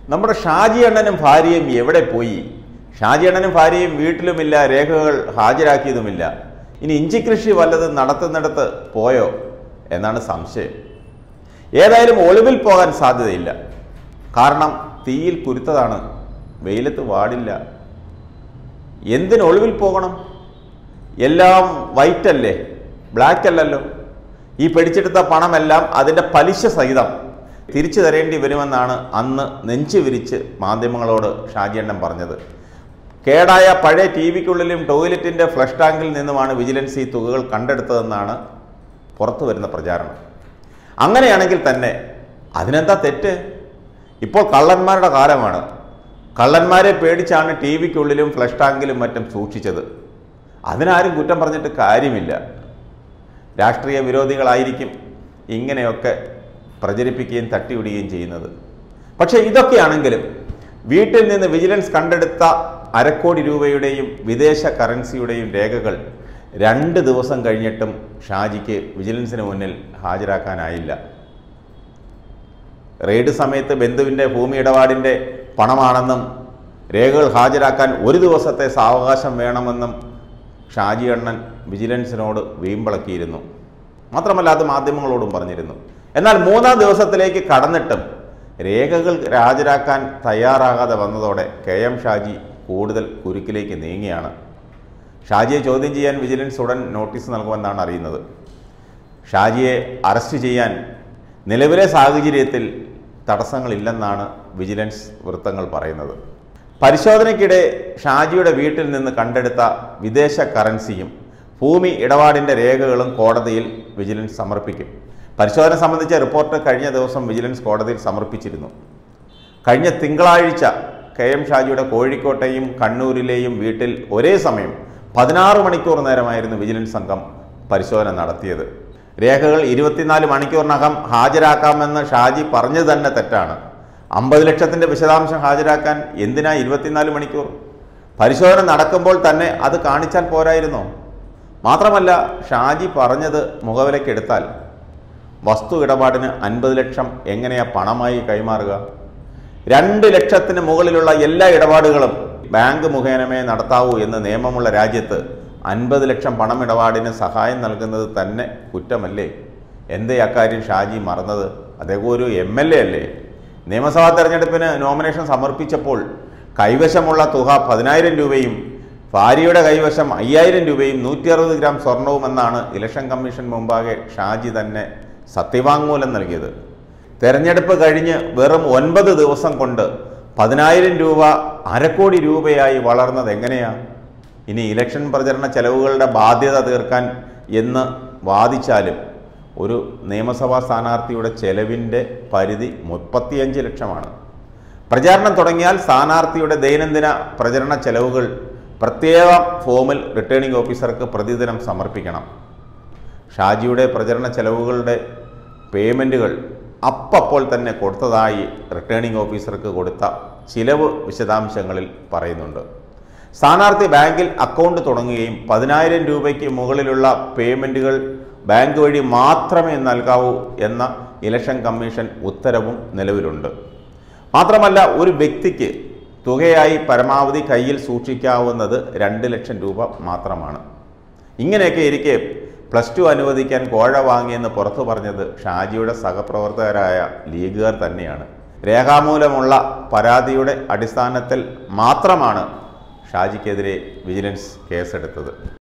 നമ്മുടെ ഷാജി അണ്ണനും ഭാര്യയും എവിടെ പോയി ഷാജി അണ്ണനും ഭാര്യയും വീട്ടിലുമില്ല രേഖകൾ ഹാജരാക്കിയതുമില്ല ഇനി ഇഞ്ചി കൃഷി വല്ലതും നടത്തുന്നിടത്ത് പോയോ എന്നാണ് സംശയം ഏതായാലും ഒളിവിൽ പോകാൻ സാധ്യതയില്ല കാരണം തീയിൽ കുരുത്തതാണ് വെയിലത്ത് വാടില്ല എന്തിന് ഒളിവിൽ പോകണം എല്ലാം വൈറ്റ് അല്ലേ ബ്ലാക്ക് അല്ലല്ലോ ഈ പിടിച്ചെടുത്ത പണമെല്ലാം അതിൻ്റെ പലിശ സഹിതം തിരിച്ചു തരേണ്ടി വരുമെന്നാണ് അന്ന് നെഞ്ചു വിരിച്ച് മാധ്യമങ്ങളോട് ഷാജിയണ്ണൻ പറഞ്ഞത് കേടായ പഴയ ടി വിക്കുള്ളിലും ടോയ്ലറ്റിൻ്റെ ഫ്ലഷ് ടാങ്കിൽ നിന്നുമാണ് വിജിലൻസ് ഈ തുകകൾ കണ്ടെടുത്തതെന്നാണ് പുറത്തു വരുന്ന പ്രചാരണം അങ്ങനെയാണെങ്കിൽ തന്നെ അതിനെന്താ തെറ്റ് ഇപ്പോൾ കള്ളന്മാരുടെ കാലമാണ് കള്ളന്മാരെ പേടിച്ചാണ് ടി വിക്കുള്ളിലും ഫ്ലഷ് ടാങ്കിലും മറ്റും സൂക്ഷിച്ചത് അതിനാരും കുറ്റം പറഞ്ഞിട്ട് കാര്യമില്ല രാഷ്ട്രീയ വിരോധികളായിരിക്കും ഇങ്ങനെയൊക്കെ പ്രചരിപ്പിക്കുകയും തട്ടിവിടുകയും ചെയ്യുന്നത് പക്ഷേ ഇതൊക്കെയാണെങ്കിലും വീട്ടിൽ നിന്ന് വിജിലൻസ് കണ്ടെടുത്ത അരക്കോടി രൂപയുടെയും വിദേശ കറൻസിയുടെയും രേഖകൾ രണ്ട് ദിവസം കഴിഞ്ഞിട്ടും ഷാജിക്ക് വിജിലൻസിന് മുന്നിൽ ഹാജരാക്കാനായില്ല റെയ്ഡ് സമയത്ത് ബന്ധുവിൻ്റെ ഭൂമി ഇടപാടിൻ്റെ പണമാണെന്നും രേഖകൾ ഹാജരാക്കാൻ ഒരു ദിവസത്തെ സാവകാശം വേണമെന്നും ഷാജി അണ്ണൻ വിജിലൻസിനോട് വീമ്പിളക്കിയിരുന്നു മാത്രമല്ല അത് മാധ്യമങ്ങളോടും പറഞ്ഞിരുന്നു എന്നാൽ മൂന്നാം ദിവസത്തിലേക്ക് കടന്നിട്ടും രേഖകൾ ഹാജരാക്കാൻ തയ്യാറാകാതെ വന്നതോടെ കെ എം ഷാജി കൂടുതൽ കുരുക്കിലേക്ക് നീങ്ങിയാണ് ഷാജിയെ ചോദ്യം ചെയ്യാൻ വിജിലൻസ് ഉടൻ നോട്ടീസ് നൽകുമെന്നാണ് അറിയുന്നത് ഷാജിയെ അറസ്റ്റ് ചെയ്യാൻ നിലവിലെ സാഹചര്യത്തിൽ തടസ്സങ്ങളില്ലെന്നാണ് വിജിലൻസ് വൃത്തങ്ങൾ പറയുന്നത് പരിശോധനയ്ക്കിടെ ഷാജിയുടെ വീട്ടിൽ നിന്ന് കണ്ടെടുത്ത വിദേശ കറൻസിയും ഭൂമി ഇടപാടിൻ്റെ രേഖകളും കോടതിയിൽ വിജിലൻസ് സമർപ്പിക്കും പരിശോധന സംബന്ധിച്ച റിപ്പോർട്ട് കഴിഞ്ഞ ദിവസം വിജിലൻസ് കോടതിയിൽ സമർപ്പിച്ചിരുന്നു കഴിഞ്ഞ തിങ്കളാഴ്ച കെ എം ഷാജിയുടെ കോഴിക്കോട്ടെയും കണ്ണൂരിലെയും വീട്ടിൽ ഒരേ സമയം പതിനാറ് മണിക്കൂർ നേരമായിരുന്നു വിജിലൻസ് സംഘം പരിശോധന നടത്തിയത് രേഖകൾ ഇരുപത്തിനാല് മണിക്കൂറിനകം ഹാജരാക്കാമെന്ന് ഷാജി പറഞ്ഞത് തന്നെ തെറ്റാണ് അമ്പത് ലക്ഷത്തിൻ്റെ വിശദാംശം ഹാജരാക്കാൻ എന്തിനാ ഇരുപത്തിനാല് മണിക്കൂർ പരിശോധന നടക്കുമ്പോൾ തന്നെ അത് കാണിച്ചാൽ പോരായിരുന്നോ മാത്രമല്ല ഷാജി പറഞ്ഞത് മുഖവിലക്കെടുത്താൽ വസ്തു ഇടപാടിന് അൻപത് ലക്ഷം എങ്ങനെയാ പണമായി കൈമാറുക രണ്ട് ലക്ഷത്തിന് മുകളിലുള്ള എല്ലാ ഇടപാടുകളും ബാങ്ക് മുഖേനമേ നടത്താവൂ എന്ന് നിയമമുള്ള രാജ്യത്ത് അൻപത് ലക്ഷം പണമിടപാടിന് സഹായം നൽകുന്നത് തന്നെ കുറ്റമല്ലേ എന്തേ അക്കാര്യം ഷാജി മറന്നത് അദ്ദേഹം ഒരു എം എൽ എ അല്ലേ നിയമസഭാ തെരഞ്ഞെടുപ്പിന് നോമിനേഷൻ സമർപ്പിച്ചപ്പോൾ കൈവശമുള്ള തുക പതിനായിരം രൂപയും ഭാര്യയുടെ കൈവശം അയ്യായിരം രൂപയും നൂറ്റി അറുപത് ഗ്രാം സ്വർണവുമെന്നാണ് ഇലക്ഷൻ കമ്മീഷൻ മുമ്പാകെ ഷാജി തന്നെ സത്യവാങ്മൂലം നൽകിയത് തെരഞ്ഞെടുപ്പ് കഴിഞ്ഞ് വെറും ഒൻപത് ദിവസം കൊണ്ട് പതിനായിരം രൂപ അരക്കോടി രൂപയായി വളർന്നത് എങ്ങനെയാ ഇനി ഇലക്ഷൻ പ്രചരണ ചെലവുകളുടെ ബാധ്യത തീർക്കാൻ എന്ന് വാദിച്ചാലും ഒരു നിയമസഭാ സ്ഥാനാർത്ഥിയുടെ ചെലവിൻ്റെ പരിധി മുപ്പത്തിയഞ്ച് ലക്ഷമാണ് പ്രചാരണം തുടങ്ങിയാൽ സ്ഥാനാർത്ഥിയുടെ ദൈനംദിന പ്രചരണ ചെലവുകൾ പ്രത്യേക ഫോമിൽ റിട്ടേണിംഗ് ഓഫീസർക്ക് പ്രതിദിനം സമർപ്പിക്കണം ഷാജിയുടെ പ്രചരണ ചെലവുകളുടെ പേയ്മെൻറ്റുകൾ അപ്പപ്പോൾ തന്നെ കൊടുത്തതായി റിട്ടേണിംഗ് ഓഫീസർക്ക് കൊടുത്ത ചിലവ് വിശദാംശങ്ങളിൽ പറയുന്നുണ്ട് സ്ഥാനാർത്ഥി ബാങ്കിൽ അക്കൗണ്ട് തുടങ്ങുകയും പതിനായിരം രൂപയ്ക്ക് മുകളിലുള്ള പേയ്മെൻറ്റുകൾ ബാങ്ക് വഴി മാത്രമേ നൽകാവൂ എന്ന ഇലക്ഷൻ കമ്മീഷൻ ഉത്തരവും നിലവിലുണ്ട് മാത്രമല്ല ഒരു വ്യക്തിക്ക് തുകയായി പരമാവധി കയ്യിൽ സൂക്ഷിക്കാവുന്നത് രണ്ട് ലക്ഷം രൂപ മാത്രമാണ് ഇങ്ങനെയൊക്കെ ഇരിക്കെ പ്ലസ് ടു അനുവദിക്കാൻ കോഴ വാങ്ങിയെന്ന് പുറത്തു പറഞ്ഞത് ഷാജിയുടെ സഹപ്രവർത്തകരായ ലീഗുകാർ തന്നെയാണ് രേഖാമൂലമുള്ള പരാതിയുടെ അടിസ്ഥാനത്തിൽ മാത്രമാണ് ഷാജിക്കെതിരെ വിജിലൻസ് കേസെടുത്തത്